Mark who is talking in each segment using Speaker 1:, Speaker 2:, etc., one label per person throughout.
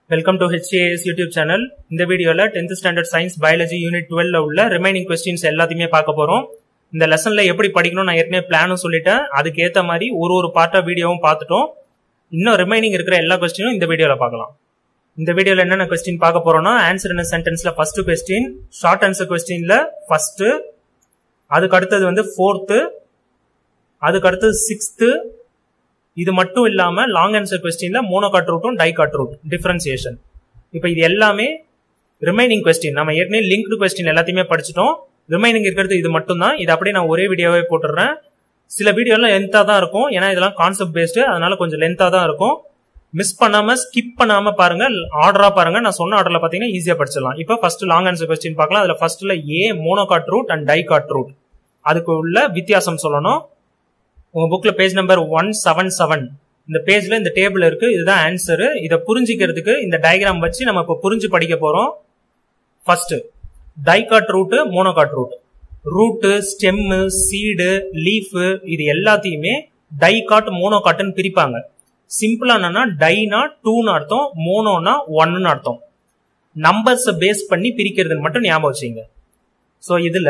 Speaker 1: welcome to HAS YouTube channel இந்த வீடியோல tenth standard science biology unit டுவெல்ல உள்ள ரிமைனிங் கொஸ்டின்ஸ் எல்லாத்தையுமே பார்க்க போறோம் இந்த லெசன்ல எப்படி படிக்கணும் நான் ஏற்கனவே பிளானும் சொல்லிட்டேன் அதுக்கு ஏத்த மாதிரி ஒரு ஒரு பார்ட்டா வீடியோவும் பார்த்துட்டோம் இன்னும் ரிமைனிங் இருக்கிற எல்லா கொஸ்டினும் இந்த வீடியோல பார்க்கலாம் இந்த வீடியோல என்னென்ன கொஸ்டின் பார்க்க போறோம்னா ஆன்சர் என்ன சென்டென்ஸ்ல ஃபர்ஸ்ட் கொஸ்டின் ஷார்ட் ஆன்சர் கொஸ்டின்ல ஃபர்ஸ்ட் அதுக்கு அடுத்தது வந்து ஃபோர்த்து அதுக்கு அடுத்தது சிக்ஸ்த்து இது மட்டும் இல்லாம லாங் ஆன்சர் கொஸ்டின்ல மோனோகாட் ரூட்டும் டைகாட் ரூட் டிஃபரன்சியேஷன் இப்போ இது எல்லாமே ரிமைனிங் கொஸ்டின் நம்ம ஏற்கனவே லிங்க்டு கொஸ்டின் எல்லாத்தையுமே படிச்சிட்டோம் ரிமைனிங் இருக்கிறது இது மட்டும் தான் இது அப்படியே நான் ஒரே வீடியோவே போட்டுடுறேன் சில வீடியோலாம் லென்த்தா தான் இருக்கும் ஏன்னா இதெல்லாம் கான்செப்ட் பேஸ்டு அதனால கொஞ்சம் லென்த்தா தான் இருக்கும் மிஸ் பண்ணாம ஸ்கிப் பண்ணாம பாருங்க ஆர்டரா பாருங்க நான் சொன்ன ஆர்டர்ல பாத்தீங்கன்னா ஈஸியா படிச்சிடலாம் இப்போ ஃபர்ஸ்ட் லாங் ஆன்சர் கொஸ்டின் பார்க்கலாம் அதுல ஃபர்ஸ்ட்ல A monocot root and dicot root அதுக்கு உள்ள வித்தியாசம் சொல்லணும் உங்க புக்ல page number one seven seven இந்த பேஜ்ல இந்த டேபிள் இருக்கு இதுதான் ஆன்சர் இதை புரிஞ்சிக்கிறதுக்கு இந்த டயக்ராம் வச்சு நம்ம இப்போ புரிஞ்சு படிக்க போறோம் first dicot root monocot root root stem seed leaf இது எல்லாத்தையுமே டைகாட் மோனோகாட்னு பிரிப்பாங்க சிம்பிளா என்னன்னா டைனா டூன்னு அர்த்தம் மோனோனா ஒன்னு அர்த்தம் நம்பர்ஸ் பேஸ் பண்ணி பிரிக்கிறதுன்னு மட்டும் ஞாபகம் வச்சுங்க ஸோ இதுல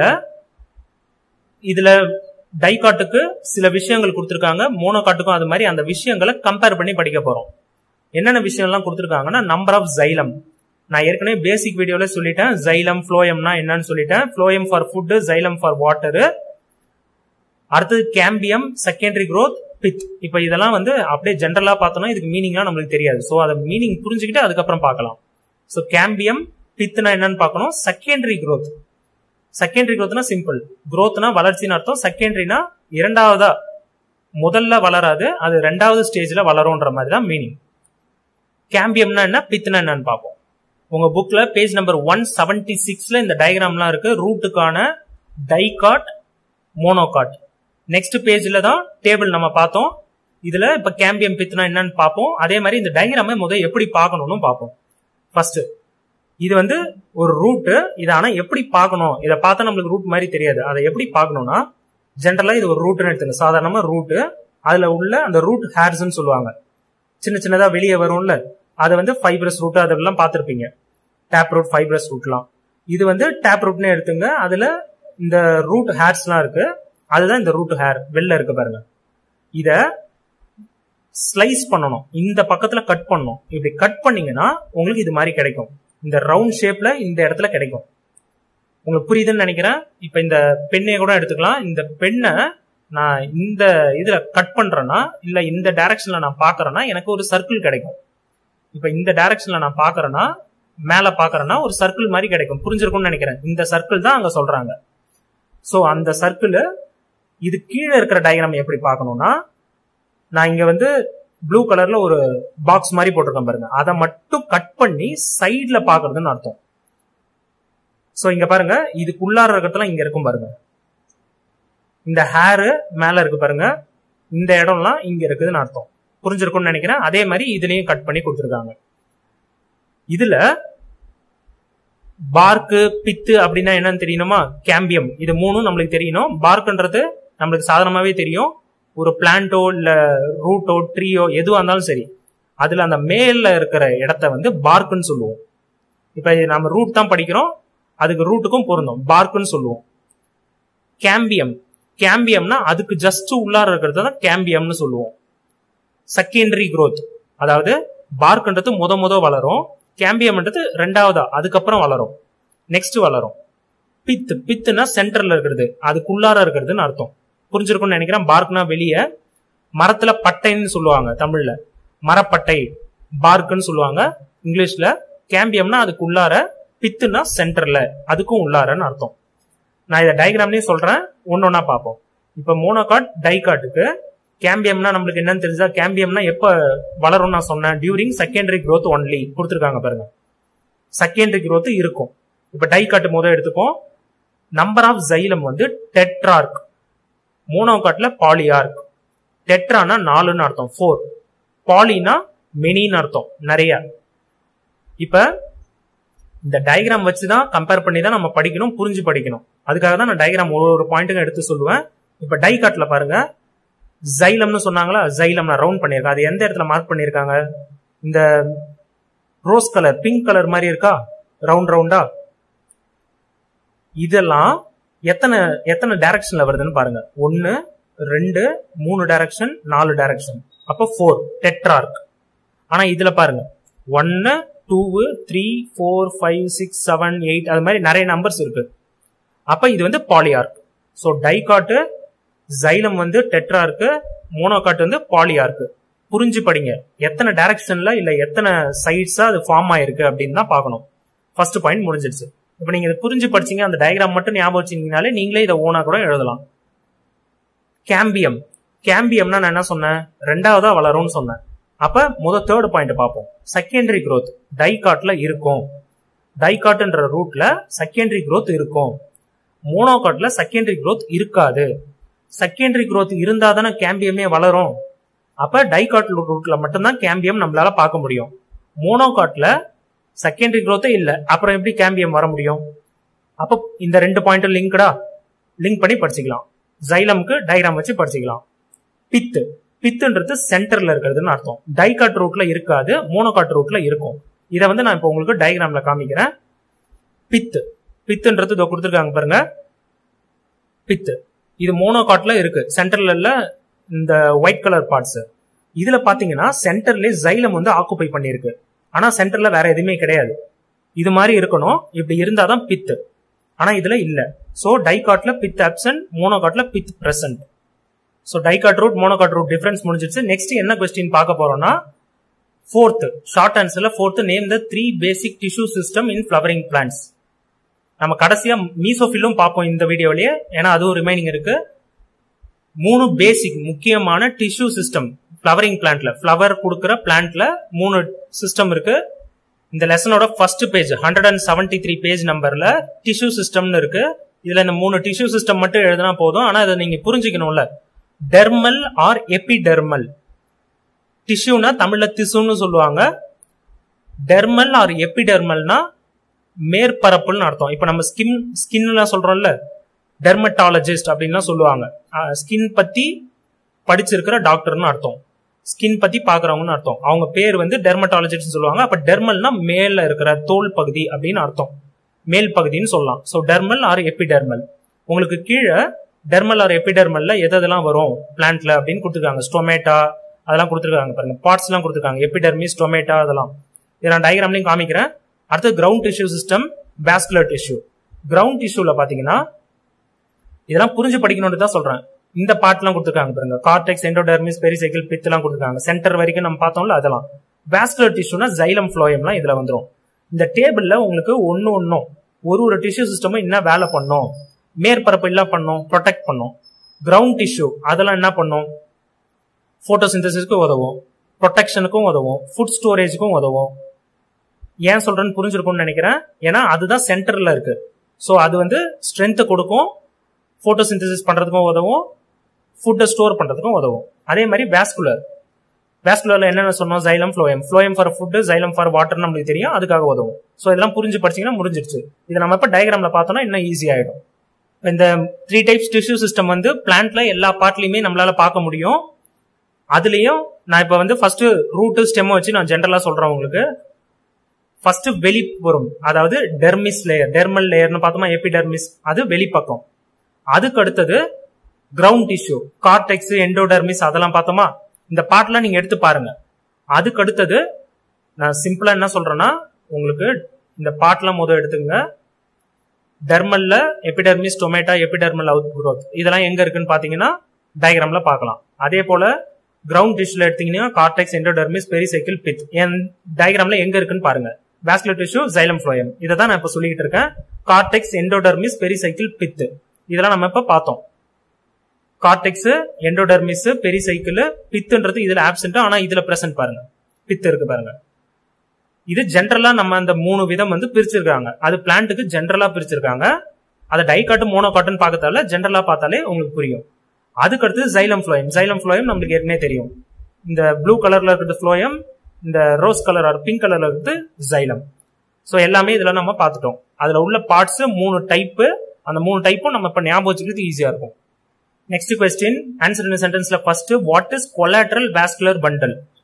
Speaker 1: இதுல டைகாட்டுக்கு சில விஷயங்கள் கொடுத்துருக்காங்க மோனோகாட்டுக்கும் அது மாதிரி அந்த விஷயங்களை கம்பேர் பண்ணி படிக்க போறோம் என்னென்ன விஷயம்லாம் கொடுத்துருக்காங்கன்னா நம்பர் ஆஃப் ஜைலம் நான் ஏற்கனவே பேசிக் வீடியோல சொல்லிட்டேன் ஜைலம் ஃப்ளோயம்னா என்னன்னு சொல்லிட்டேன் phloem for food xylem for water அடுத்தது கேம்பியம் செகண்டரி growth பித் இப்போ இதெல்லாம் வந்து அப்படியே ஜென்ரலா பார்த்தோம்னா இதுக்கு மீனிங்லாம் நம்மளுக்கு தெரியாது ஸோ அதை மீனிங் புரிஞ்சுக்கிட்டு அதுக்கப்புறம் பார்க்கலாம் ஸோ கேம்பியம் பித்னா என்னன்னு பார்க்கணும் செகண்டரி growth செகண்டரி growthனா சிம்பிள் growthனா வளர்ச்சின்னு அர்த்தம் செகண்டரினா இரண்டாவதா முதல்ல வளராது அது ரெண்டாவது ஸ்டேஜ்ல வளரும்ன்ற மாதிரி தான் மீனிங் கேம்பியம்னா என்ன பித்னா என்னன்னு பார்ப்போம் உங்க புக்ல பேஜ் நம்பர் ஒன் செவன்டி சிக்ஸ்ல இந்த டயக்ராம்லாம் இருக்கு ரூட்டுக்கான டைகாட் மோனோகாட் நெக்ஸ்ட் பேஜ்ல தான் டேபிள் நம்ம பார்த்தோம் இதுல இப்ப கேம்பியம் பித்னா என்னன்னு பார்ப்போம் அதே மாதிரி இந்த டயக்ராமை முதல் எப்படி பார்க்கணும்னு பார்ப்போம் ஃபர்ஸ்ட் இது வந்து ஒரு ரூட்டு இதை ஆனா எப்படி பார்க்கணும் இதை பார்த்தா நம்மளுக்கு ரூட் மாதிரி தெரியாது அதை எப்படி பார்க்கணும்னா ஜென்ரலா இது ஒரு ரூட்னு எடுத்துங்க சாதாரணமா ரூட்டு அதுல உள்ள அந்த ரூட் ஹேர்ஸ்ன்னு சொல்லுவாங்க சின்ன சின்னதா வெளியே வரும்ல அது வந்து ஃபைப்ரஸ் ரூட் அதெல்லாம் பார்த்துருப்பீங்க டேப் ரூட் ஃபைப்ரஸ் ரூட்லாம் இது வந்து டேப் ரூட்னு எடுத்துங்க அதுல இந்த ரூட் ஹேர்ஸ்லாம் இருக்கு அதுதான் இந்த ரூட் ஹேர் வெளில இருக்கு பாருங்க இத ஸ்லைஸ் பண்ணணும் இந்த பக்கத்துல கட் பண்ணணும் இப்படி கட் பண்ணீங்கன்னா உங்களுக்கு இது மாதிரி கிடைக்கும் இந்த ரவுண்ட் ஷேப்ல இந்த இடத்துல கிடைக்கும் உங்களுக்கு புரியுதுன்னு நினைக்கிறேன் இப்ப இந்த பெண்ணை கூட எடுத்துக்கலாம் இந்த பெண்ணை நான் இந்த இதுல கட் பண்றேன்னா இல்ல இந்த டைரக்ஷன்ல நான் பாக்குறேன்னா எனக்கு ஒரு சர்க்கிள் கிடைக்கும் இப்ப இந்த டைரக்ஷன்ல நான் பாக்குறேன்னா மேல பாக்குறேன்னா ஒரு சர்க்கிள் மாதிரி கிடைக்கும் புரிஞ்சிருக்கும்னு நினைக்கிறேன் இந்த சர்க்கிள் தான் அங்க சொல்றாங்க சோ அந்த சர்க்கிள் இது கீழே இருக்கிற டயக்ராம் எப்படி பார்க்கணும்னா நான் இங்க வந்து ப்ளூ கலர்ல ஒரு பாக்ஸ் மாதிரி போட்டிருக்கேன் பாருங்க அதை மட்டும் கட் பண்ணி சைட்ல பாக்குறதுன்னு அர்த்தம் சோ இங்க பாருங்க இதுக்குள்ளார இருக்கிறதுலாம் இங்க இருக்கும் பாருங்க இந்த ஹேரு மேல இருக்கு பாருங்க இந்த இடம்லாம் இங்க இருக்குதுன்னு அர்த்தம் புரிஞ்சிருக்கும்னு நினைக்கிறேன் அதே மாதிரி இதுலயும் கட் பண்ணி கொடுத்துருக்காங்க இதுல பார்க்கு பித்து அப்படின்னா என்னன்னு தெரியணுமா கேம்பியம் இது மூணும் நம்மளுக்கு தெரியணும் பார்க்குன்றது நம்மளுக்கு சாதாரணமாவே தெரியும் ஒரு பிளான்ட்டோ இல்ல ரூட்டோ ட்ரீயோ எதுவா இருந்தாலும் சரி அதுல அந்த மேல இருக்கிற இடத்த வந்து பார்க்குன்னு சொல்லுவோம் இப்ப நம்ம ரூட் தான் படிக்கிறோம் அதுக்கு ரூட்டுக்கும் பொருந்தும் பார்க்குன்னு சொல்லுவோம் கேம்பியம் கேம்பியம்னா அதுக்கு ஜஸ்ட் உள்ளார இருக்கிறது தான் கேம்பியம்னு சொல்லுவோம் செகண்டரி growth அதாவது பார்க்ன்றது முத முத வளரும் கேம்பியம்ன்றது ரெண்டாவதா அதுக்கப்புறம் வளரும் நெக்ஸ்ட் வளரும் பித் பித்துனா சென்டர்ல இருக்கிறது அதுக்குள்ளார இருக்கிறதுன்னு அர்த்தம் புரிஞ்சிருக்கும்னு நினைக்கிறேன் பார்க்னா வெளியே மரத்துல பட்டைன்னு சொல்லுவாங்க தமிழ்ல மரப்பட்டை பார்க்குன்னு சொல்லுவாங்க இங்கிலீஷ்ல கேம்பியம்னா அதுக்கு உள்ளார பித்துனா சென்டர்ல அதுக்கும் உள்ளாரன்னு அர்த்தம் நான் இதை டயக்ராம்லயும் சொல்றேன் ஒன்னொன்னா பார்ப்போம் இப்ப மோனோகாட் டைகாட்டுக்கு கேம்பியம்னா நம்மளுக்கு என்னன்னு தெரிஞ்சா கேம்பியம்னா எப்ப வளரும் நான் சொன்னேன் டியூரிங் செகண்டரி growth ஒன்லி கொடுத்துருக்காங்க பாருங்க செகண்டரி growth இருக்கும் இப்ப டைகாட் முதல் எடுத்துப்போம் நம்பர் ஆஃப் ஜைலம் வந்து டெட்ரார்க் மோனோகாட்ல பாலியார்க் டெட்ரானா நாலுன்னு அர்த்தம் ஃபோர் பாலினா மெனின்னு அர்த்தம் நிறைய இப்ப இந்த டயக்ராம் வச்சு தான் கம்பேர் பண்ணி தான் நம்ம படிக்கணும் புரிஞ்சு படிக்கணும் அதுக்காக தான் நான் டயக்ராம் ஒரு ஒரு பாயிண்ட்டுங்க எடுத்து சொல்லுவேன் இப்ப டைகாட்ல பாருங்க ஜைலம்னு சொன்னாங்களா ஜைலம் நான் ரவுண்ட் பண்ணியிருக்கேன் அது எந்த இடத்துல மார்க் பண்ணியிருக்காங்க இந்த ரோஸ் கலர் பிங்க் கலர் மாதிரி இருக்கா ரவுண்ட் ரவுண்டா இதெல்லாம் எத்தனை எத்தனை டைரக்ஷன்ல வருதுன்னு பாருங்க ஒன்னு ரெண்டு மூணு டைரக்ஷன் நாலு டைரக்ஷன் அப்ப ஃபோர் டெட்ரார்க் ஆனா இதுல பாருங்க ஒன்னு two three four five six seven eight அது மாதிரி நிறைய நம்பர்ஸ் இருக்கு அப்ப இது வந்து பாலியார்க் ஸோ டைகாட்டு ஜைலம் வந்து டெட்ரார்க்கு மோனோகாட் வந்து பாலியார்க்கு புரிஞ்சு படிங்க எத்தனை டைரக்ஷன்ல இல்ல எத்தனை சைட்ஸா அது ஃபார்ம் ஆயிருக்கு அப்படின்னு தான் பார்க்கணும் ஃபர்ஸ்ட் பாயிண்ட் முடிஞ்சிடுச்சு இப்போ நீங்க இதை புரிஞ்சு படிச்சீங்க அந்த டயக்ராம் மட்டும் ஞாபகம் வச்சீங்கனாலே நீங்களே இதை ஓனா கூட எழுதலாம் கேம்பியம் கேம்பியம்னா நான் என்ன சொன்னேன் ரெண்டாவதா வளரும்னு சொன்னேன் அப்ப முத தேர்ட் பாயிண்ட் பார்ப்போம் செகண்டரி growth டைகாட்ல இருக்கும் டைகாட்ன்ற ரூட்ல செகண்டரி growth இருக்கும் மோனோகாட்ல செகண்டரி growth இருக்காது செகண்டரி growth இருந்தா தானே கேம்பியமே வளரும் அப்ப டைகாட் ரூட்ல மட்டும்தான் கேம்பியம் நம்மளால பார்க்க முடியும் மோனோகாட்ல செகண்டரி growth இல்ல அப்புறம் எப்படி கேம்பியம் வர முடியும் அப்ப இந்த ரெண்டு பாயிண்ட்டும் லிங்க்டா லிங்க் பண்ணி படிச்சுக்கலாம் ஜைலம்க்கு டயக்ராம் வச்சு படிச்சுக்கலாம் பித்து பித்துன்றது சென்டர்ல இருக்கிறதுன்னு அர்த்தம் டைகாட் ரூட்ல இருக்காது மோனோகாட் ரூட்ல இருக்கும் இதை வந்து நான் இப்போ உங்களுக்கு டயக்ராம்ல காமிக்கிறேன் பித்து பித்துன்றது இதோ கொடுத்துருக்காங்க பாருங்க பித்து இது மோனோகாட்ல இருக்கு சென்டர்ல இல்ல இந்த ஒயிட் கலர் பார்ட்ஸ் இதுல பாத்தீங்கன்னா சென்டர்ல ஜைலம் வந்து ஆக்குபை பண்ணிருக்கு ஆனா சென்டர்ல வேற எதுவுமே கிடையாது இது மாதிரி இருக்கணும் இப்படி இருந்தாதான் பித்து ஆனா இதுல இல்ல சோ டைகாட்ல பித் அப்சன்ட் மோனோகாட்ல pith present so dicot root monocot root difference முடிஞ்சிருச்சு நெக்ஸ்ட் என்ன கொஸ்டின் பார்க்க போறோம்னா ஃபோர்த் ஷார்ட் ஆன்சர்ல fourth name the three basic tissue system in flowering plants நம்ம கடைசியா மீசோஃபில்லும் பார்ப்போம் இந்த வீடியோலயே ஏன்னா அதுவும் ரிமைனிங் இருக்கு மூணு பேசிக் முக்கியமான டிஷ்யூ சிஸ்டம் ஃபிளவரிங் பிளான்ட்ல ஃபிளவர் கொடுக்குற பிளான்ட்ல மூணு சிஸ்டம் இருக்கு இந்த லெசனோட first page hundred and seventy three page நம்பர்ல டிஷ்யூ சிஸ்டம்னு இருக்கு இதுல இந்த மூணு டிஷ்யூ சிஸ்டம் மட்டும் எழுதினா போதும் ஆனா அதை நீங்க புரிஞ்சுக்கணும்ல டெர்மல் ஆர் எபிடெர்மல் டிஷ்யூனா தமிழ்ல திசுன்னு சொல்லுவாங்க டெர்மல் ஆர் எபிடெர்மல்னா மேற்பரப்புன்னு அர்த்தம் இப்ப நம்ம ஸ்கின் ஸ்கின்லாம் சொல்றோம்ல டெர்மட்டாலஜிஸ்ட் அப்படின்லாம் சொல்லுவாங்க ஸ்கின் பத்தி படிச்சிருக்கிற டாக்டர்னு அர்த்தம் ஸ்கின் பத்தி பாக்குறவங்கன்னு அர்த்தம் அவங்க பேர் வந்து டெர்மட்டாலஜிஸ்ட் சொல்லுவாங்க அப்ப டெர்மல்னா மேல இருக்கிற தோல் பகுதி அப்படின்னு அர்த்தம் மேல் பகுதின்னு சொல்லலாம் ஸோ டெர்மல் ஆர் எபிடெர்மல் உங்களுக்கு கீழே டெர்மல் ஆர் எபிடெர்மல்ல எது எதெல்லாம் வரும் பிளான்ட்ல அப்படின்னு கொடுத்துருக்காங்க ஸ்டொமேட்டா அதெல்லாம் கொடுத்துருக்காங்க பாருங்க பார்ட்ஸ் எல்லாம் கொடுத்துருக்காங்க எபிடெர்மிஸ் டொமேட்டா அதெல்லாம் இதை நான் டயக்ராம்லையும் காமிக்கிறேன் அடுத்து ground tissue system vascular tissue ground டிஷ்யூல பாத்தீங்கன்னா இதெல்லாம் புரிஞ்சு படிக்கணும்னு தான் சொல்றேன் இந்த பார்ட்லாம் கொடுத்துருக்காங்க பாருங்க கார்டெக்ஸ் எண்டோடெர்மிஸ் பெரிசைக்கிள் பித் எல்லாம் கொடுத்துருக்காங்க சென்டர் வரைக்கும் நம்ம பார்த்தோம்ல அதெல்லாம் வாஸ்குலர் டிஷ்யூனா ஜைலம் ஃப்ளோயம்லாம் இதுல வந்துடும் இந்த டேபிள்ல உங்களுக்கு ஒன்னு ஒன்னும் ஒரு ஒரு டிஷ்யூ சிஸ்டமும் என்ன வேலை பண்ணும் மேற்பரப்பு என்ன பண்ணும் ப்ரொடெக்ட் பண்ணும் கிரவுண்ட் டிஷ்யூ அதெல்லாம் என்ன பண்ணும் போட்டோசிந்தசிஸ்க்கு உதவும் ப்ரொடெக்ஷனுக்கும் உதவும் ஃபுட் ஸ்டோரேஜுக்கும் உதவும் ஏன் சொல்றேன்னு புரிஞ்சிருக்கும்னு நினைக்கிறேன் ஏன்னா அதுதான் சென்டர்ல இருக்கு ஸோ அது வந்து ஸ்ட்ரென்த் கொடுக்கும் போட்டோசிந்தசிஸ் பண்றதுக்கும் உதவும் ஃபுட்டை ஸ்டோர் பண்றதுக்கும் உதவும் அதே மாதிரி வேஸ்குலர் வேஸ்குலர்ல என்னென்ன சொன்னோம் xylem phloem phloem for food xylem for water நம்மளுக்கு தெரியும் அதுக்காக உதவும் ஸோ இதெல்லாம் புரிஞ்சு படிச்சீங்கன்னா முடிஞ்சிருச்சு இதை நம்ம இப்போ டயக்ராம்ல பார்த்தோம்னா இன்னும் ஈஸி ஆயிடும் இந்த த்ரீ டைப்ஸ் டிஷ்யூ சிஸ்டம் வந்து பிளான்ட்ல எல்லா பார்ட்லயுமே நம்மளால பார்க்க முடியும் அதுலயும் நான் இப்ப வந்து ஃபர்ஸ்ட் ரூட் ஸ்டெம் வச்சு நான் ஜென்ரலா சொல்றேன் உங்களுக்கு ஃபர்ஸ்ட் வெளிப்புறம் அதாவது டெர்மிஸ் லேயர் டெர்மல் லேயர்னு பார்த்தோமா எபிடெர்மிஸ் அது வெளிப்பக்கம் அதுக்கு அடுத்தது கிரவுண்ட் டிஷ்யூ கார்டெக்ஸ் எண்டோடெர்மிஸ் அதெல்லாம் பார்த்தோமா இந்த பார்ட்லாம் நீங்க எடுத்து பாருங்க அதுக்கு அடுத்தது நான் சிம்பிளா என்ன சொல்றேன்னா உங்களுக்கு இந்த பார்ட்லாம் முதல் எடுத்துங்க டெர்மல்ல எபிடெர்மிஸ் டொமேட்டா எபிடெர்மல் அவுட் குரோத் இதெல்லாம் எங்க இருக்குன்னு பாத்தீங்கன்னா டயக்ராம்ல பார்க்கலாம் அதே போல கிரவுண்ட் டிஷ்யூல எடுத்தீங்கன்னா கார்டெக்ஸ் எண்டோடெர்மிஸ் பெரிசைக்கிள் பித் என் டயக்ராம்ல எங்க இருக்குன்னு பாருங்க வாஸ்குலர் டிஷ்யூ ஜைலம் ஃப்ளோயம் இதை தான் நான் இப்ப சொல்லிட்டு இருக்கேன் கார்டெக்ஸ் எண்டோடெர்மிஸ் பெரிசைக்கிள் பித் இதெல்லாம் நம்ம இப்ப பார்த்தோம் கார்டெக்ஸ் எண்டோடெர்மிஸ் பெரிசைக்கிள் பித்துன்றது இதுல ஆப்சென்ட் ஆனா இதுல பிரசன்ட் பாருங்க பித்து இருக்கு பாருங்க இது ஜென்ரலா நம்ம அந்த மூணு விதம் வந்து பிரிச்சிருக்காங்க அது பிளான்ட்டுக்கு ஜென்ரலா பிரிச்சிருக்காங்க அதை டைகாட்டு மோனோகாட்டுன்னு பார்க்கறதால ஜென்ரலா பார்த்தாலே உங்களுக்கு புரியும் அதுக்கு அடுத்து ஜைலம் ஃப்ளோயம் ஜைலம் ஃப்ளோயம் நம்மளுக்கு ஏற்கனவே தெரியும் இந்த ப்ளூ கலர்ல இருக்கிறது ஃப்ளோயம் இந்த ரோஸ் கலர் ஆர் பிங்க் கலர்ல இருக்கிறது ஜைலம் ஸோ எல்லாமே இதுல நம்ம பார்த்துட்டோம் அதுல உள்ள பார்ட்ஸ் மூணு டைப்பு அந்த மூணு டைப்பும் நம்ம இப்ப ஞாபகம் வச்சுக்கிறது ஈஸியா இருக்கும் நெக்ஸ்ட் கொஸ்டின் ஆன்சர் இந்த சென்டென்ஸ்ல first what is collateral vascular bundle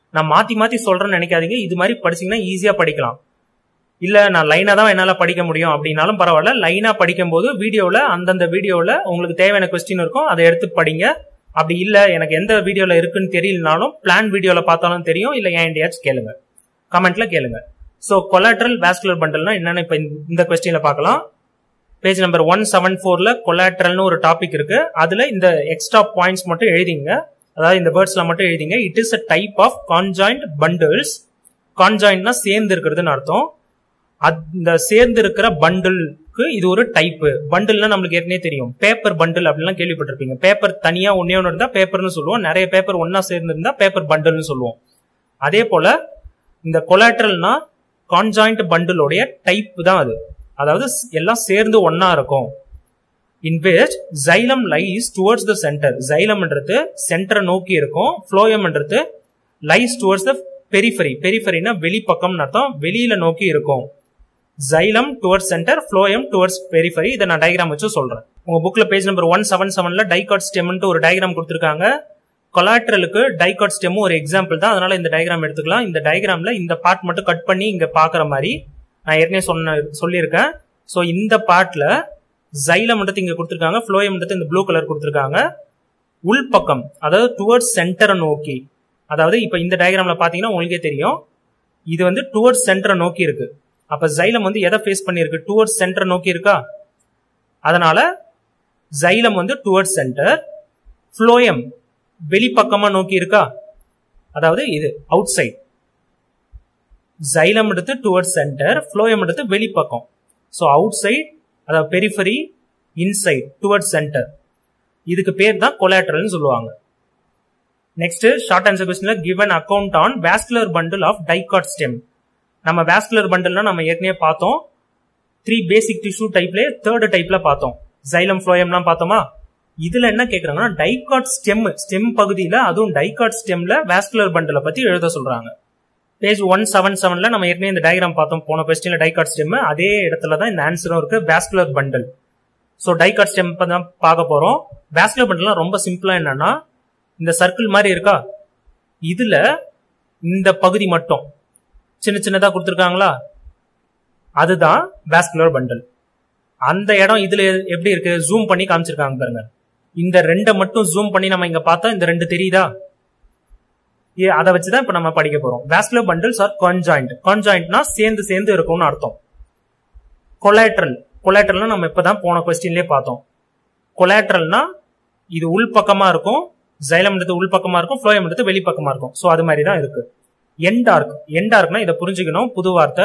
Speaker 1: நான் மாத்தி மாத்தி சொல்றேன்னு நினைக்காதீங்க இது மாதிரி படிச்சீங்கன்னா ஈஸியா படிக்கலாம் இல்ல நான் லைனா தான் என்னால படிக்க முடியும் அப்படின்னாலும் பரவாயில்ல லைனா படிக்கும் போது வீடியோல அந்தந்த வீடியோல உங்களுக்கு தேவையான கொஸ்டின் இருக்கும் அதை எடுத்து படிங்க அப்படி இல்ல எனக்கு எந்த வீடியோல இருக்குன்னு தெரியலனாலும் பிளான் வீடியோல பார்த்தாலும் தெரியும் இல்ல ஏன்டியாச்சும் கேளுங்க கமெண்ட்ல கேளுங்க ஸோ கொலாட்ரல் வாஸ்குலர் பண்டல்னா என்னன்னு இப்ப இந்த கொஸ்டின்ல பார்க்கலாம் பேஜ் நம்பர் ஒன் செவன் ஃபோர்ல கொலாட்ரல்னு ஒரு டாபிக் இருக்கு அதுல இந்த எக்ஸ்ட்ரா பாயிண்ட்ஸ் மட்டும் எழுதிங்க அதாவது இந்த வேர்ட்ஸ்ல மட்டும் எழுதிங்க it is a type of conjoint bundles கான்ஜாயிண்ட்னா சேர்ந்து இருக்கிறதுன்னு அர்த்தம் அந்த சேர்ந்து இருக்கிற பண்டிலுக்கு இது ஒரு டைப் பண்டில்னா நம்மளுக்கு ஏற்கனவே தெரியும் பேப்பர் பண்டில் அப்படிலாம் கேள்விப்பட்டிருப்பீங்க பேப்பர் தனியா ஒன்னே ஒன்று இருந்தா பேப்பர்னு சொல்லுவோம் நிறைய பேப்பர் ஒன்னா சேர்ந்து இருந்தா பேப்பர் பண்டில்னு சொல்லுவோம் அதே போல இந்த கொலாட்ரல்னா கான்ஜாயிண்ட் பண்டிலோடைய டைப் தான் அது அதாவது எல்லாம் சேர்ந்து ஒன்னா இருக்கும் in which xylem lies towards the centre ஜைலம்ன்றது சென்டரை நோக்கி இருக்கும் ஃப்ளோயம்ன்றது லைஸ் டுவர்ட்ஸ் த பெரிஃபரி பெரிஃபரினா வெளிப்பக்கம்னு அர்த்தம் வெளியில நோக்கி இருக்கும் xylem towards centre phloem towards periphery இதை நான் டயக்ராம் வச்சு சொல்றேன் உங்க புக்ல பேஜ் நம்பர் ஒன் செவன் செவன்ல டைகாட் ஸ்டெம்னு ஒரு டயக்ராம் கொடுத்துருக்காங்க கொலாட்ரலுக்கு டைகாட் ஸ்டெம் ஒரு எக்ஸாம்பிள் தான் அதனால இந்த டயக்ராம் எடுத்துக்கலாம் இந்த டயக்ராம்ல இந்த பார்ட் மட்டும் கட் பண்ணி இங்க பாக்குற மாதிரி நான் ஏற்கனவே சொன்ன சொல்லியிருக்கேன் ஸோ இந்த பார்ட்ல ஜைலம்ன்றது இங்க கொடுத்துருக்காங்க ஃப்ளோயம்ன்றது இந்த ப்ளூ கலர் கொடுத்துருக்காங்க உள்பக்கம் அதாவது டுவர்ட்ஸ் சென்டரை நோக்கி அதாவது இப்ப இந்த டயக்ராம்ல பாத்தீங்கன்னா உங்களுக்கே தெரியும் இது வந்து டுவர்ட்ஸ் சென்டரை நோக்கி இருக்கு அப்ப ஜைலம் வந்து எதை ஃபேஸ் பண்ணிருக்கு டுவர்ட்ஸ் சென்டரை நோக்கி இருக்கா அதனால ஜைலம் வந்து டுவர்ட்ஸ் சென்டர் ஃப்ளோயம் வெளிப்பக்கமா நோக்கி இருக்கா அதாவது இது அவுட் சைட் ஜைலம் எடுத்து டுவர்ட்ஸ் சென்டர் ஃப்ளோயம் எடுத்து வெளிப்பக்கம் ஸோ அவுட் சைட் அதாவது பெரிஃபரி இன்சைட் டுவர்ட்ஸ் சென்டர் இதுக்கு பேர் தான் கொலாட்ரல்னு சொல்லுவாங்க நெக்ஸ்ட் ஷார்ட் ஆன்சர் கொஸ்டின்ல given account on vascular bundle of dicot stem நம்ம வாஸ்குலர் பண்டில்னா நம்ம ஏற்கனவே பார்த்தோம் த்ரீ பேசிக் டிஷ்யூ டைப்ல தேர்ட் டைப்ல பார்த்தோம் ஜைலம் ஃப்ளோயம்லாம் பார்த்தோமா இதுல என்ன கேக்குறாங்கன்னா டைகாட் ஸ்டெம் ஸ்டெம் பகுதியில அதுவும் டைகாட் ஸ்டெம்ல வாஸ்குலர் பண்டில பத்தி எழுத சொல்றாங்க பேஜ் ஒன் செவன் செவன்ல நம்ம ஏற்கனவே இந்த டயக்ராம் பார்த்தோம் போன கொஸ்டின்ல டைகாட் ஸ்டெம் அதே இடத்துல தான் இந்த ஆன்சரும் இருக்கு vascular bundle so dicot stem தான் பார்க்க போறோம் வாஸ்குலர் பண்டில்லாம் ரொம்ப சிம்பிளா என்னன்னா இந்த சர்க்கிள் மாதிரி இருக்கா இதுல இந்த பகுதி மட்டும் சின்ன சின்னதா கொடுத்துருக்காங்களா அதுதான் வாஸ்குலர் பண்டல் அந்த இடம் இதுல எப்படி இருக்கு ஜூம் பண்ணி காமிச்சிருக்காங்க பாருங்க இந்த ரெண்டை மட்டும் ஜூம் பண்ணி நம்ம இங்க பார்த்தா இந்த ரெண்டு தெரியுதா அதை வச்சுதான் இப்ப நம்ம படிக்க போறோம் வாஸ்குலர் பண்டில்ஸ் ஆர் கான்ஜாயிண்ட் கான்ஜாயிண்ட்னா சேர்ந்து சேர்ந்து இருக்கும்னு அர்த்தம் கொலாட்ரல் கொலாட்ரல்னா நம்ம இப்பதான் போன கொஸ்டின்லயே பார்த்தோம் கொலாட்ரல்னா இது உள் பக்கமா இருக்கும் ஜைலம் எடுத்து உள் பக்கமா இருக்கும் ஃப்ளோயம் எடுத்து வெளிப்பக்கமா இருக்கும் ஸோ அது மாதிரி தான் இருக்கு என்டார்க் என்டார்க்னா இதை புரிஞ்சுக்கணும் புது வார்த்தை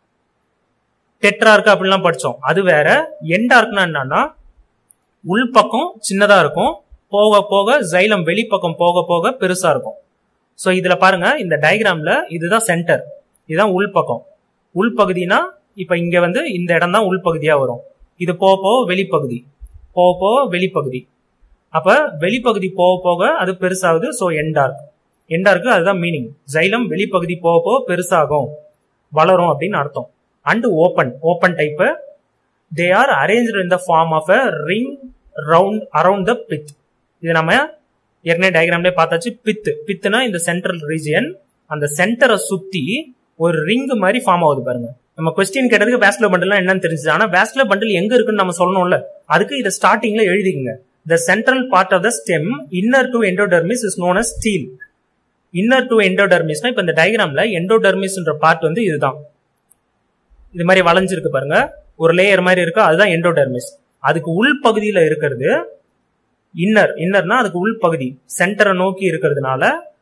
Speaker 1: டெட்ரார்க் அப்படிலாம் படிச்சோம் அது வேற என்டார்க்னா என்னன்னா உள்பக்கம் சின்னதா இருக்கும் போக போக ஜைலம் வெளிப்பக்கம் போக போக பெருசா இருக்கும் ஸோ இதுல பாருங்க இந்த டயக்ராம்ல இதுதான் சென்டர் இதுதான் உள்பக்கம் உள்பகுதினா இப்ப இங்க வந்து இந்த இடம் தான் உள்பகுதியா வரும் இது போக போக வெளிப்பகுதி போக போக வெளிப்பகுதி அப்ப வெளிப்பகுதி போக போக அது பெருசாகுது ஸோ என்டார்க் என்டார்க்கு அதுதான் மீனிங் ஜைலம் வெளிப்பகுதி போக போக பெருசாகும் வளரும் அப்படின்னு அர்த்தம் and open open type they are arrange in the form of a ring round around the pith இது நம்ம ஏற்கனவே டயக்ராம்லேயே பார்த்தாச்சு பித்து பித்துனா இந்த சென்ட்ரல் ரீஜியன் அந்த சென்டரை சுத்தி ஒரு ரிங் மாதிரி ஃபார்ம் ஆகுது பாருங்க நம்ம கொஸ்டின் கேட்டதுக்கு வேஸ்குலர் பண்டில் என்னன்னு தெரிஞ்சது ஆனா வேஸ்குலர் பண்டில் எங்க இருக்குன்னு நம்ம சொல்லணும்ல அதுக்கு இதை ஸ்டார்டிங்ல எழுதிக்கங்க the central part of the stem inner to endodermis is known as stele inner to எண்டோடர்மிஸ்னா இப்ப இந்த டயக்ராம்ல எண்டோடர்மிஸ்ன்ற பார்ட் வந்து இதுதான் இது மாதிரி வளைஞ்சிருக்கு பாருங்க ஒரு லேயர் மாதிரி இருக்கு அதுதான் எண்டோடர்மிஸ் அதுக்கு உள் பகுதியில இருக்கிறது இன்னர் இன்னர்னா அதுக்கு உள் பகுதி சென்டரை நோக்கி இருக்கிறதுனால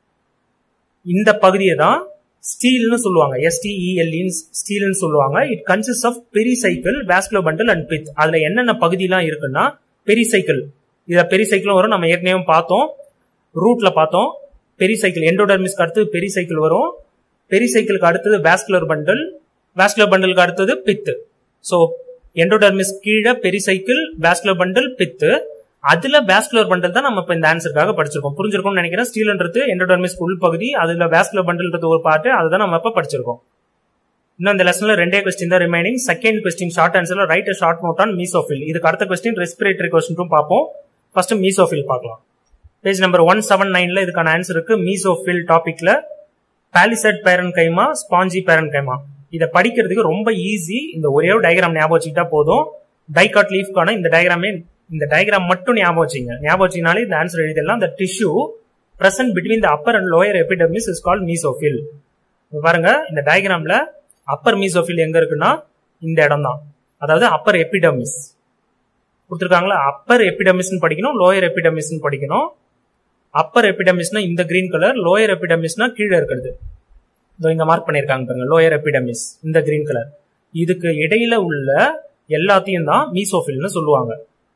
Speaker 1: இந்த பகுதியை தான் ஸ்டீல்னு சொல்லுவாங்க எஸ்டிஇஎல்இன் ஸ்டீல்னு சொல்லுவாங்க it consist of pericycle vascular bundle and pith அதுல என்னென்ன பகுதியெல்லாம் இருக்குன்னா பெரிசைக்கிள் இதுல பெரிசைக்கிளும் வரும் நம்ம ஏற்கனவே பார்த்தோம் ரூட்ல பார்த்தோம் பெரிசைக்கிள் எண்டோடர்மிஸ்க்கு அடுத்து பெரிசைக்கிள் வரும் பெரிசைக்கிளுக்கு அடுத்தது வாஸ்குலர் பண்டில் வாஸ்குலர் பண்டலுக்கு அடுத்தது பித்து ஸோ எண்டோடர்மிஸ் கீழே பெரிசைக்கிள் வாஸ்குலர் பண்டல் பித்து அதுல வாஸ்குலர் பண்டல் தான் நம்ம இப்ப இந்த ஆன்சருக்காக படிச்சிருக்கோம் புரிஞ்சிருக்கும்னு நினைக்கிறேன் ஸ்டீல்ன்றது எண்டோடர்மிஸ் உள் பகுதி அதுல வாஸ்குலர் பண்டல்ன்றது ஒரு பார்ட் அதுதான் நம்ம இப்ப படிச்சிருக்கோம் இன்னும் இந்த லெசன்ல ரெண்டே கொஸ்டின் தான் ரிமைனிங் செகண்ட் கொஸ்டின் ஷார்ட் ஆன்சர்ல right short note on mesophyll இதுக்கு அடுத்த கொஸ்டின் ரெஸ்பிரேட்டரி கொஸ்டின் பார்ப்போம் ஃபர்ஸ்ட் மீசோஃபில் பார்க்கலாம் பேஜ் நம்பர் ஒன் செவன் நைன்ல இதுக்கான ஆன்சர் இருக்கு மீசோஃபில் டாபிக்ல பாலிசட் பேரன் கைமா ஸ்பாஞ்சி பேரன் கைமா இதை படிக்கிறதுக்கு ரொம்ப ஈஸி இந்த ஒரே ஒரு டயக்ராம் ஞாபகம் வச்சுக்கிட்டா போதும் டைகாட் லீஃப்கான இந்த டயக்ராமே இந்த டயக்ராம் மட்டும் ஞாபகம் வச்சுங்க ஞாபகம் வச்சிங்கனாலே இந்த ஆன்சர் எழுதிடலாம் இந்த tissue present between the upper and lower epidermis is call mesophyll பாருங்க இந்த டயக்ராம்ல அப்பர் மீசோஃபில் எங்க இருக்குன்னா இந்த இடம் தான் அதாவது அப்பர் எபிடமிஸ் கொடுத்துருக்காங்களா அப்பர் எபிடமிஸ்னு படிக்கணும் லோயர் எபிடமிஸ்னு படிக்கணும் அப்பர் எபிடமிஸ்னா இந்த கிரீன் கலர் லோயர் எபிடமிஸ்னா கீழே இருக்கிறது இதோ இங்க மார்க் பண்ணிருக்காங்க பாருங்க லோயர் எபிடமிஸ் இந்த கிரீன் கலர் இதுக்கு இடையில உள்ள எல்லாத்தையும் தான் மீசோஃபில்னு சொல்லுவாங்க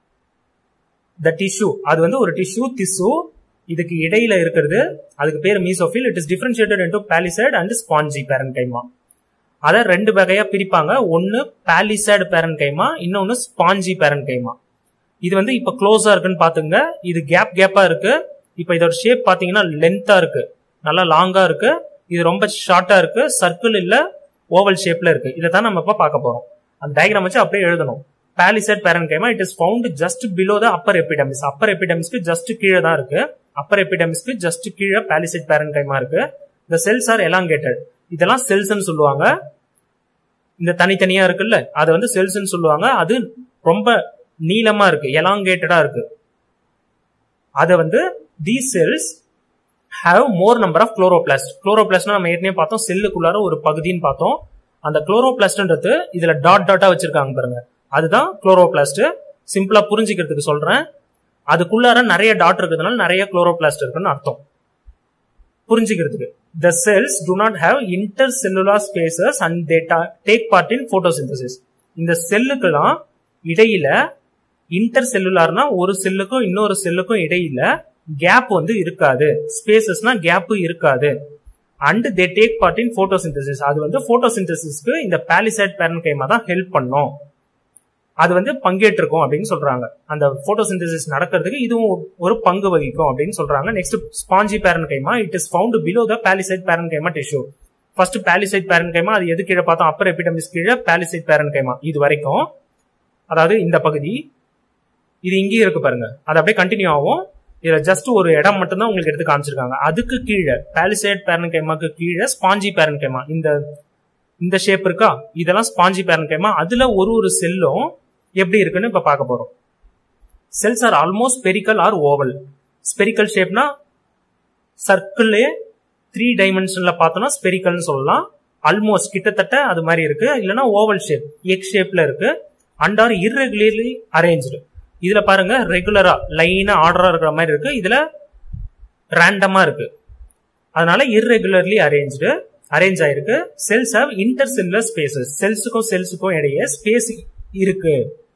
Speaker 1: த டிஷ்யூ அது வந்து ஒரு டிஷ்யூ திசு இதுக்கு இடையில இருக்கிறது அதுக்கு பேர் mesophyll it is differentiated into palisade and spongy parenchyma அதை ரெண்டு வகையா பிரிப்பாங்க ஒன்னு பாலிசைடு பேரன்கைமா இன்னொன்னு ஸ்பாஞ்சி பேரன்கைமா இது வந்து இப்ப க்ளோஸா இருக்குன்னு பாத்துங்க இது கேப் கேப்பா இருக்கு இப்ப இதோட ஷேப் பாத்தீங்கன்னா லென்த்தா இருக்கு நல்லா லாங்கா இருக்கு இது ரொம்ப ஷார்ட்டா இருக்கு சர்க்கிள் இல்ல ஓவல் ஷேப்ல இருக்கு இதை தான் நம்ம இப்ப பார்க்க போறோம் அந்த டயக்ராம் வச்சு அப்படியே எழுதணும் palisade parenchyma it is found just below the upper epidermis upper எபிடமிஸ்க்கு ஜஸ்ட் கீழே தான் இருக்கு அப்பர் எபிடமிஸ்க்கு ஜஸ்ட் கீழே பாலிசைட் பேரன்கைமா இருக்கு இந்த செல்ஸ் ஆர் எலாங்கேட்டட் இதெல்லாம் செல்ஸ்ன்னு சொல்லுவாங்க இந்த தனித்தனியா இருக்குல்ல அதை வந்து செல்ஸ்ன்னு சொல்லுவாங்க அது ரொம்ப நீளமா இருக்கு எலாங்கேட்டடா இருக்கு அதை வந்து the cells have more number of chloroplast குளோரோபிளாஸ்ட்னா நம்ம ஏற்கனவே பார்த்தோம் செல்லுக்குள்ளார ஒரு பகுதின்னு பார்த்தோம் அந்த குளோரோபிளாஸ்ட்ன்றது இதுல டாட் டாட்டா வச்சிருக்காங்க பாருங்க அதுதான் குளோரோபிளாஸ்ட் சிம்பிளா புரிஞ்சுக்கிறதுக்கு சொல்றேன் அதுக்குள்ளார நிறைய டாட் இருக்கிறதுனால நிறைய குளோரோபிளாஸ்ட் இருக்குன்னு அர்த்தம் புரிஞ்சுக்கிறதுக்கு the cells do not have intercellular spaces and they take part in photosynthesis இந்த செல்லுக்கெல்லாம் இடையில இன்டர் செல்லுலார்னா ஒரு செல்லுக்கும் இன்னொரு செல்லுக்கும் இடையில கேப் வந்து இருக்காது ஸ்பேசஸ்னா கேப் இருக்காது and they take part in photosynthesis அது வந்து போட்டோசிந்தசிஸ்க்கு இந்த பாலிசைட் பேரன்கைமா தான் ஹெல்ப் பண்ணும் அது வந்து பங்கேற்றிருக்கும் அப்படின்னு சொல்றாங்க அந்த போட்டோசிந்தசிஸ் நடக்கிறதுக்கு இதுவும் ஒரு பங்கு வகிக்கும் அப்படின்னு சொல்றாங்க next spongy parenchyma it is found below the palisade parenchyma tissue first palisade parenchyma அது எது கீழே பார்த்தோம் அப்பர் எபிடமிஸ் கீழே பாலிசைட் பேரன்கைமா இது வரைக்கும் அதாவது இந்த பகுதி இது இங்கேயும் இருக்கு பாருங்க அது அப்படியே கண்டினியூ ஆகும் இதுல ஜஸ்ட் ஒரு இடம் மட்டும் தான் உங்களுக்கு எடுத்து காமிச்சிருக்காங்க அதுக்கு கீழே பாலிசைட் பேரன்கைமாக்கு கீழே ஸ்பாஞ்சி பேரன்கைமா இந்த இந்த ஷேப் இருக்கா இதெல்லாம் ஸ்பாஞ்சி பேரன்கைமா அதுல ஒரு ஒரு செல்லும் எப்படி இருக்குன்னு இப்ப பார்க்க போறோம் cells are almost spherical or oval spherical ஷேப்னா சர்க்கிளே த்ரீ டைமென்ஷன்ல பார்த்தோம்னா ஸ்பெரிக்கல்னு சொல்லலாம் ஆல்மோஸ்ட் கிட்டத்தட்ட அது மாதிரி இருக்கு இல்லைன்னா ஓவல் ஷேப் எக் ஷேப்ல இருக்கு அண்ட் ஆர் இர்ரெகுலர்லி அரேஞ்சு இதுல பாருங்க ரெகுலரா லைனா ஆர்டரா இருக்கிற மாதிரி இருக்கு இதுல ரேண்டமா இருக்கு அதனால இர்ரெகுலர்லி அரேஞ்சு அரேஞ்ச் ஆயிருக்கு cells have intercellular spaces செல்ஸுக்கும் செல்ஸுக்கும் இடையே ஸ்பேஸ் இருக்கு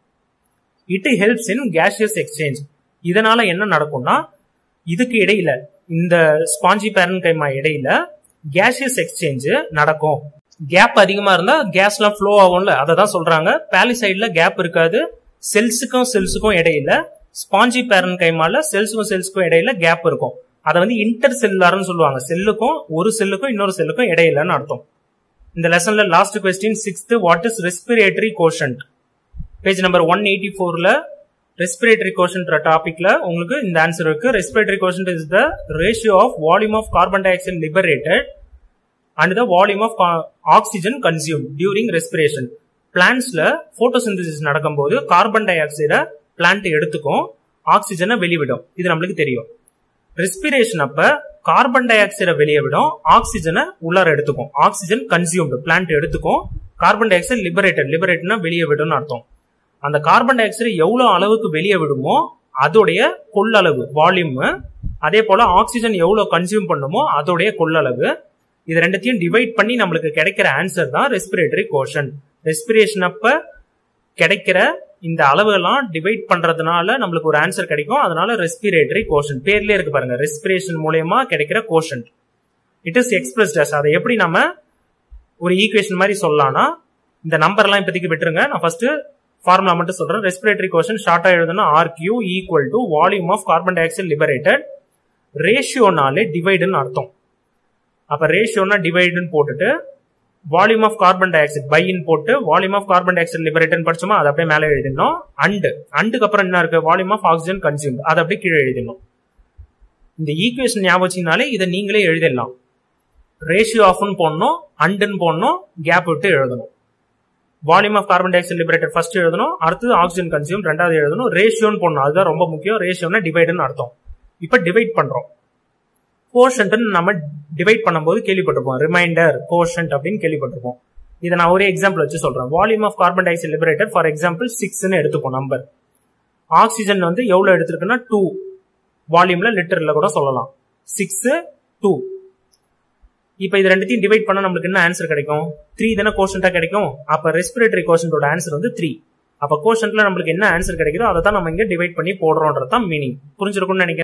Speaker 1: it helps in gaseous exchange இதனால என்ன நடக்கும்னா இதுக்கு இடையில இந்த ஸ்பாஞ்சி பேரன்கைமா இடையில கேஷியஸ் எக்ஸ்சேஞ்ச் நடக்கும் கேப் அதிகமா இருந்தா கேஸ்லாம் ஃப்ளோ ஆகும்ல அதை தான் சொல்றாங்க பேலிசைட்ல கேப் இருக்காது செல்ஸுக்கும் செல்ஸுக்கும் இடையில ஸ்பாஞ்சி பேரன் கைமால செல்ஸுக்கும் செல்ஸுக்கும் இடையில கேப் இருக்கும் அதை வந்து இன்டர் செல்லுலார்னு சொல்லுவாங்க செல்லுக்கும் ஒரு செல்லுக்கும் இன்னொரு செல்லுக்கும் இடையிலன்னு அர்த்தம் இந்த லெசன்ல last question sixth what is respiratory quotient page number one eighty ஃபோர்ல ரெஸ்பிரேட்டரி கோஷன்ட் டாபிக்ல உங்களுக்கு இந்த ஆன்சர் இருக்கு respiratory quotient is the ratio of volume of carbon dioxide liberated and the volume of oxygen consume during respiration பிளான்ஸ்ல photosynthesis நடக்கும்போது carbon டை ஆக்சைடை plant எடுத்துக்கும் ஆக்சிஜனை வெளிவிடும் இது நம்மளுக்கு தெரியும் ரெஸ்பிரேஷன் அப்ப கார்பன் டை ஆக்சைடை வெளியே விடும் ஆக்சிஜனை உள்ளார எடுத்துக்கும் ஆக்சிஜன் கன்சியூம்டு பிளான்ட் எடுத்துக்கும் கார்பன் டை ஆக்சைடு லிபரேட்டட் லிபரேட்னா வெளியே விடும்னு அர்த்தம் அந்த கார்பன் டை ஆக்சைடு எவ்வளவு அளவுக்கு வெளியே விடுமோ அதோடைய கொள்ளளவு வால்யூம் அதே போல ஆக்சிஜன் எவ்வளவு கன்சியூம் பண்ணுமோ அதோடைய கொள்ளளவு இது ரெண்டத்தையும் டிவைட் பண்ணி நம்மளுக்கு கிடைக்கிற ஆன்சர் தான் ரெஸ்பிரேட்டரி கோஷன் ரெஸ்பிரேஷன் அப்ப கிடைக்கிற இந்த அளவுகள்லாம் டிவைட் பண்றதுனால நம்மளுக்கு ஒரு ஆன்சர் கிடைக்கும் அதனால ரெஸ்பிரேட்டரி கோஷன் பேர்லயே இருக்கு பாருங்க ரெஸ்பிரேஷன் மூலயமா கிடைக்கிற quotient it is expressed as அதை எப்படி நம்ம ஒரு ஈக்குவேஷன் மாதிரி சொல்லலாம்னா இந்த நம்பர்லாம் இப்போதைக்கு விட்டுருங்க நான் ஃபர்ஸ்ட் ஃபார்முலா மட்டும் சொல்றேன் ரெஸ்பிரேட்டரி கோஷன் ஷார்ட்டா எழுதுனா R Q equal to volume of carbon dioxide liberated ரேஷியோனாலே டிவைடுன்னு அர்த்தம் அப்ப ரேஷியோனா டிவைடுன்னு போட்டுட்டு volume of carbon dioxide பைன்னு போட்டு volume of carbon dioxide லிபரேட்டன் படிச்சோமா அதை அப்படியே மேலே எழுதிடணும் அண்டு அண்டுக்கு அப்புறம் என்ன இருக்கு வால்யூம் ஆஃப் ஆக்சிஜன் கன்சியூம் அதை அப்படியே கீழே எழுதிடணும் இந்த ஈக்குவேஷன் ஞாபகம் வச்சீங்கனாலே இதை நீங்களே எழுதிடலாம் ரேஷியோ ஆஃப்னு போடணும் அண்டுன்னு போடணும் கேப் விட்டு எழுதணும் volume of carbon dioxide liberated first எழுதணும் அடுத்தது ஆக்சிஜன் கன்சியூம் ரெண்டாவது எழுதணும் ரேஷியோன்னு போடணும் அதுதான் ரொம்ப முக்கியம் ரேஷியோனா டிவைடுன்னு அர்த்தம் இப்போ டிவைட் பண்றோம் கோஷன்ட்னு நம்ம டிவைட் பண்ணும்போது கேள்விப்பட்டிருப்போம் ரிமைண்டர் கோஷன்ட் அப்படின்னு கேள்விப்பட்டிருப்போம் இதை நான் ஒரே எக்ஸாம்பிள் வச்சு சொல்றேன் volume of carbon dioxide liberated for example சிக்ஸ்னு எடுத்துப்போம் நம்பர் ஆக்சிஜன் வந்து எவ்வளவு எடுத்திருக்குன்னா டூ வால்யூம்ல லிட்டர்ல கூட சொல்லலாம் சிக்ஸ் டூ இப்போ இது ரெண்டுத்தையும் டிவைட் பண்ணா நம்மளுக்கு என்ன ஆன்சர் கிடைக்கும் த்ரீ தானே கோஷன்டா கிடைக்கும் அப்ப ரெஸ்பிரேட்டரி கோஷன்டோட ஆன்சர் வந்து த்ரீ அப்ப கோஷன்ட்ல நம்மளுக்கு என்ன ஆன்சர் கிடைக்குதோ அதை தான் நம்ம இங்க டிவைட் பண்ணி போடுறோன்றது தான் மீனிங் புரிஞ்சிருக்கும்னு நினைக்கிறேன்